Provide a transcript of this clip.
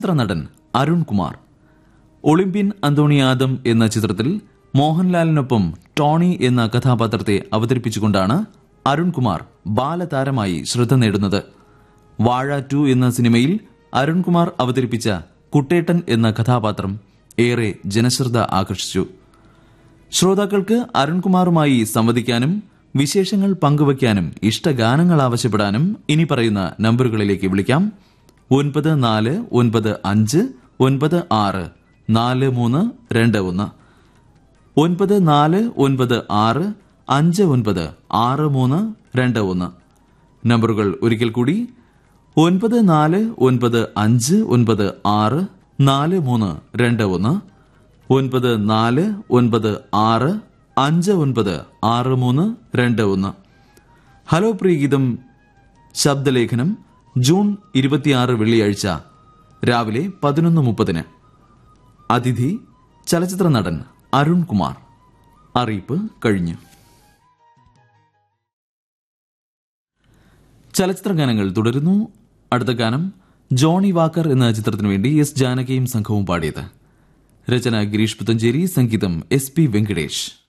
ചിത്രനടൻ Arunkumar Olympian അന്തോണിയാദം എന്ന ചിത്രത്തിൽ മോഹൻലാലിനൊപ്പം Tony എന്ന കഥാപാത്രത്തെ അവതരിപ്പിച്ചുകൊണ്ടാണ് അരുൺകുമാർ ബാലതാരമായി ശ്രദ്ധ നേടുന്നത് വാഴ ടു എന്ന സിനിമയിൽ അരുൺകുമാർ അവതരിപ്പിച്ച കുട്ടേട്ടൻ എന്ന കഥാപാത്രം ഏറെ ജനശ്രദ്ധ ആകർഷിച്ചു ശ്രോതാക്കൾക്ക് അരുൺകുമാറുമായി സംവദിക്കാനും വിശേഷങ്ങൾ പങ്കുവയ്ക്കാനും ഇഷ്ടഗാനങ്ങൾ ആവശ്യപ്പെടാനും ഇനി പറയുന്ന നമ്പറുകളിലേക്ക് വിളിക്കാം ഒൻപത് നാല് ഒൻപത് അഞ്ച് ഒൻപത് ആറ് നാല് മൂന്ന് രണ്ട് ഒന്ന് ഒൻപത് നാല് ഒൻപത് ആറ് അഞ്ച് ഒൻപത് ആറ് മൂന്ന് രണ്ട് ഒന്ന് നമ്പറുകൾ ഒരിക്കൽ കൂടി ഒൻപത് നാല് ഒൻപത് അഞ്ച് ഒൻപത് ആറ് നാല് മൂന്ന് രണ്ട് ഒന്ന് ഒൻപത് നാല് ഒൻപത് ആറ് അഞ്ച് ഒൻപത് ആറ് മൂന്ന് രണ്ട് ഒന്ന് ഹലോ പ്രിയഗീതം ശബ്ദലേഖനം ജൂൺ ഇരുപത്തിയാറ് വെള്ളിയാഴ്ച രാവിലെ പതിനൊന്ന് മുപ്പതിന് അതിഥി ചലച്ചിത്ര നടൻ അരുൺകുമാർ അറിയിപ്പ് കഴിഞ്ഞു ചലച്ചിത്ര ഗാനങ്ങൾ തുടരുന്നു അടുത്ത ഗാനം ജോണി വാക്കർ എന്ന ചിത്രത്തിനു വേണ്ടി എസ് ജാനകിയും സംഘവും പാടിയത് രചന ഗിരീഷ് പുത്തഞ്ചേരി സംഗീതം എസ് പി വെങ്കടേഷ്